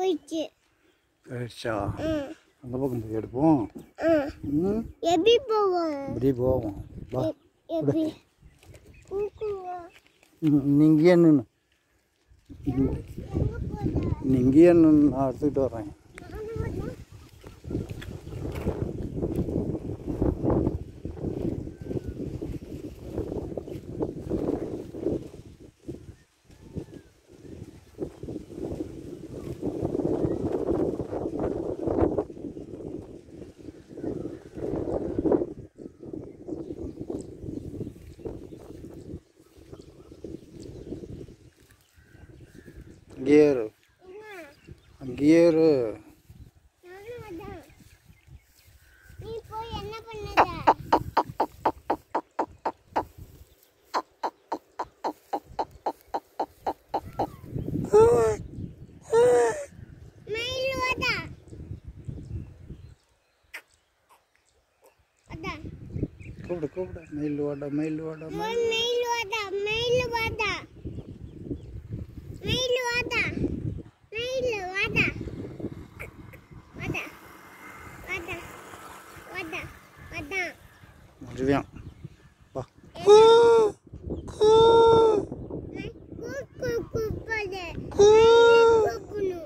போயிடுச்சு போயிடுச்சா ம் அந்த பக்கம் போய் எடுப்போம் ம் ம் எப்படி போவோம் இப்படி போவோம் வா எப்- எப்படி கூக்குவா ம், நீ இங்கேயே நின்று எங்க போதா நீ இங்கேயே நின்று நான் எடுத்துக்கிட்டு வரேன் நானும் வரேன். அங்கேயே இரு என்ன அங்கேயே இரு நானும் வரேன். நீ போய் என்ன பண்ணத மயில் வாடா வாடா கூப்பிடு கூப்பிடு மயில் வாடா மயில் வாடா மயில் மயில் மயில் வாடா மயில் வாடா மயில் வாடா மயில் வாடா வாடா வாடா வாடா வாடா முடியும் வா கூ கூ கூ போடு கூக்கணும்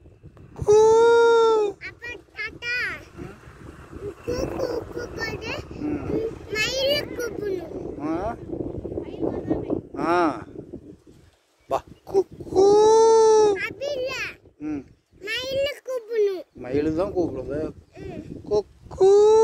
அப்பா தாத்தா கூ கூ கூ போடு ம் மயில் கூக்கணும் ஆ ஆ வா கூ கூ அப்படி இல்ல ம் மயில் கூப்பணும் மயில் தான் கூப்பிடுது ம் கூ கூ